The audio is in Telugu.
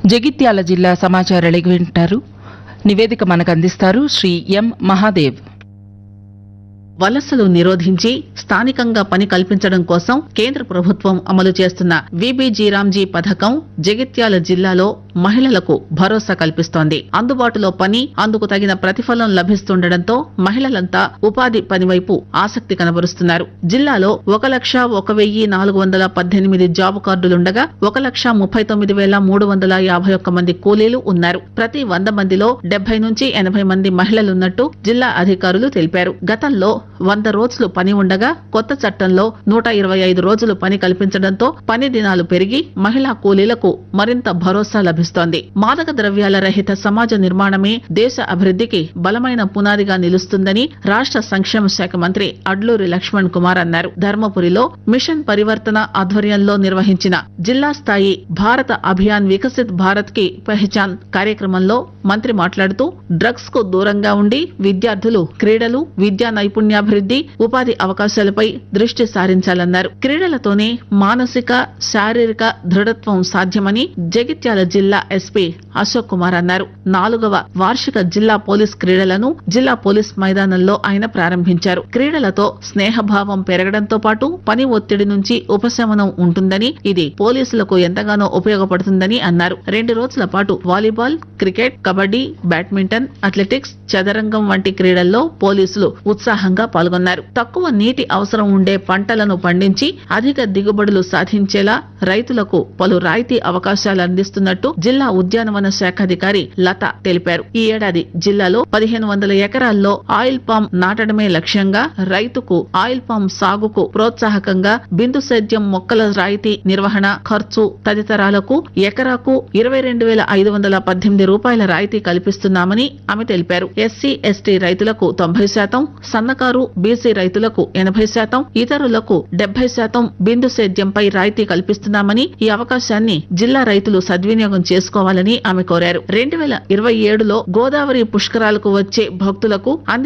జగిత్యాల జిల్లా సమాచార లేఖ వింటారు నివేదిక మనకు అందిస్తారు శ్రీ ఎం మహాదేవ్ వలసలు నిరోధించి స్థానికంగా పని కల్పించడం కోసం కేంద్ర ప్రభుత్వం అమలు చేస్తున్న విబిజీరామ్జీ పథకం జగిత్యాల జిల్లాలో మహిళలకు భరోసా కల్పిస్తోంది అందుబాటులో పని అందుకు తగిన ప్రతిఫలం లభిస్తుండటంతో మహిళలంతా ఉపాధి పని వైపు ఆసక్తి కనబరుస్తున్నారు జిల్లాలో ఒక లక్ష ఒక వెయ్యి నాలుగు వందల పద్దెనిమిది జాబ్ కార్డులుండగా ఒక లక్ష ముప్పై తొమ్మిది వేల మూడు వందల యాభై ఒక్క మంది కూలీలు ఉన్నారు ప్రతి వంద మందిలో డెబ్బై నుంచి ఎనభై మంది మహిళలున్నట్టు జిల్లా అధికారులు తెలిపారు గతంలో వంద రోజులు పని ఉండగా కొత్త చట్టంలో నూట ఇరవై ఐదు రోజులు పని కల్పించడంతో పని దినాలు పెరిగి మహిళా కూలీలకు మరింత భరోసా లభిస్తోంది మాదక ద్రవ్యాల రహిత సమాజ నిర్మాణమే దేశ అభివృద్ధికి బలమైన పునాదిగా నిలుస్తుందని రాష్ట్ర సంక్షేమ శాఖ మంత్రి అడ్లూరి లక్ష్మణ్ కుమార్ అన్నారు ధర్మపురిలో మిషన్ పరివర్తన ఆధ్వర్యంలో నిర్వహించిన జిల్లా స్థాయి భారత అభియాన్ వికసిత్ భారత్ కి పెహచాన్ కార్యక్రమంలో మంత్రి మాట్లాడుతూ డ్రగ్స్ కు దూరంగా ఉండి విద్యార్థులు క్రీడలు విద్యా నైపుణ్యాభివృద్ధి ఉపాధి అవకాశాలపై దృష్టి సారించాలన్నారు క్రీడలతోనే మానసిక శారీరక దృఢత్వం సాధ్యమని జగిత్యాల జిల్లా ఎస్పీ అశోక్ కుమార్ అన్నారు నాలుగవ వార్షిక జిల్లా పోలీస్ క్రీడలను జిల్లా పోలీస్ మైదానంలో ఆయన ప్రారంభించారు క్రీడలతో స్నేహభావం పెరగడంతో పాటు పని ఒత్తిడి నుంచి ఉపశమనం ఉంటుందని ఇది పోలీసులకు ఎంతగానో ఉపయోగపడుతుందని అన్నారు రెండు రోజుల పాటు volleyball cricket kabaddi badminton athletics చదరంగం వంటి క్రీడల్లో పోలీసులు ఉత్సాహంగా పాల్గొన్నారు తక్కువ నీటి అవసరం ఉండే పంటలను పండించి అధిక దిగుబడులు సాధించేలా రైతులకు పలు రాయితీ అవకాశాలు అందిస్తున్నట్టు జిల్లా ఉద్యానవన శాఖ అధికారి లత తెలిపారు ఈ ఏడాది జిల్లాలో పదిహేను వందల ఎకరాల్లో ఆయిల్ పామ్ నాటడమే లక్ష్యంగా రైతుకు ఆయిల్ పామ్ సాగుకు ప్రోత్సాహకంగా బిందు సేద్యం మొక్కల రాయితీ నిర్వహణ ఖర్చు తదితరాలకు ఎకరాకు ఇరవై రెండు వేల ఐదు వందల పద్దెనిమిది రూపాయల రాయితీ కల్పిస్తున్నామని ఆమె తెలిపారు ఎస్సీ ఎస్టీ రైతులకు తొంభై శాతం సన్నకారు బీసీ రైతులకు ఎనభై శాతం ఇతరులకు డెబ్బై శాతం బిందు సేద్యంపై రాయితీ కల్పిస్తున్నామని ఈ అవకాశాన్ని జిల్లా రైతులు సద్వినియోగం చేసుకోవాలని ఆమె కోరారు రెండు వేల ఇరవై ఏడులో గోదావరి పుష్కరాలకు వచ్చే భక్తులకు అన్ని